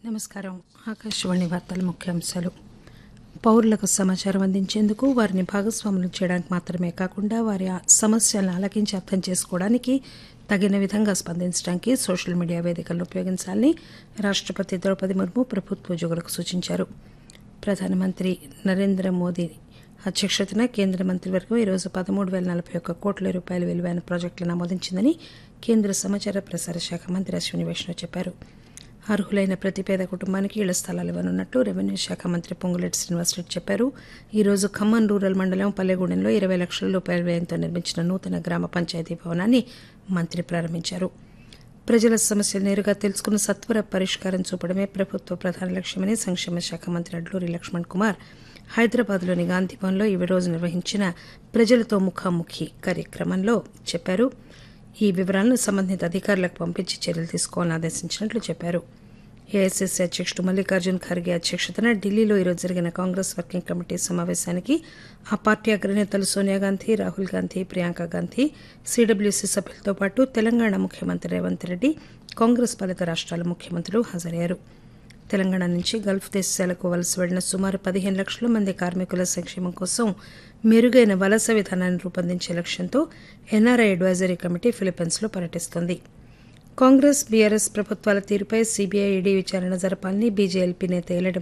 నమస్కారం ఆకాశవాణి వార్తల ముఖ్యాంశాలు పౌరులకు సమాచారం అందించేందుకు వారిని భాగస్వాములు చేయడానికి మాత్రమే కాకుండా వారి ఆ సమస్యలను ఆలకించి అర్థం చేసుకోవడానికి తగిన విధంగా స్పందించడానికి సోషల్ మీడియా వేదికలను ఉపయోగించాలని రాష్టపతి ద్రౌపది ముర్ము ప్రభుత్వ ఉద్యోగులకు సూచించారు ప్రధానమంత్రి నరేంద్ర మోదీ అధ్యక్షతన కేంద్ర మంత్రివర్గం ఈరోజు పదమూడు పేల నలభై ఒక్క కోట్ల రూపాయల విలువైన ప్రాజెక్టులను ఆమోదించిందని కేంద్ర సమాచార ప్రసార శాఖ మంత్రి అశ్విని వైష్ణవ్ చెప్పారు అర్హులైన ప్రతి పేద కుటుంబానికి ఇళ్ల స్థలాలు ఇవ్వనున్నట్లు రెవెన్యూ శాఖ మంత్రి పొంగులేటి శ్రీనివాసరెడ్డి చెప్పారు ఈ రోజు ఖమ్మం రూరల్ మండలం పల్లెగూడెంలో ఇరవై లక్షల రూపాయల వ్యయంతో నిర్మించిన నూతన గ్రామ పంచాయతీ భవనాన్ని మంత్రి ప్రారంభించారు ప్రజల సమస్యలు నేరుగా తెలుసుకుని సత్వర పరిష్కారం చూపడమే ప్రభుత్వ ప్రధాన లక్ష్యమని సంక్షేమ శాఖ మంత్రి అడ్లూరి లక్ష్మణ్ కుమార్ హైదరాబాద్లోని గాంధీభవన్లో ఈ రోజు నిర్వహించిన ప్రజలతో ముఖాముఖి కార్యక్రమంలో చెప్పారు ఈ వివరాలను సంబంధిత అధికారులకు పంపించి చర్యలు తీసుకోవాలని ఆదేశించినట్లు చెప్పారు ఏఐసీసీ అధ్యక్షుడు మల్లికార్జున్ ఖర్గే అధ్యక్షతన ఢిల్లీలో ఈరోజు జరిగిన కాంగ్రెస్ వర్కింగ్ కమిటీ సమావేశానికి ఆ పార్టీ అగ్రనేతలు సోనియా గాంధీ రాహుల్ గాంధీ ప్రియాంక గాంధీ సీడబ్ల్యూసీ సభ్యులతో పాటు తెలంగాణ ముఖ్యమంత్రి రేవంత్ రెడ్డి కాంగ్రెస్ పాలిత రాష్ట్రాల ముఖ్యమంత్రులు హాజరయ్యారు తెలంగాణ నుంచి గల్ఫ్ దేశాలకు వలస వెళ్లిన సుమారు పదిహేను లక్షల మంది కార్మికుల సంక్షేమం కోసం మెరుగైన వలస విధానాన్ని రూపొందించే లక్ష్యంతో ఎన్ఆర్ఐ అడ్వైజరీ కమిటీ ఫిలిప్పీన్స్లో పర్యటిస్తోంది కాంగ్రెస్ బీఆర్ఎస్ ప్రభుత్వాల తీరుపై సీబీఐ ఈడీ విచారణ జరపాలని బీజేఎల్పీ నేత ఎల్లడి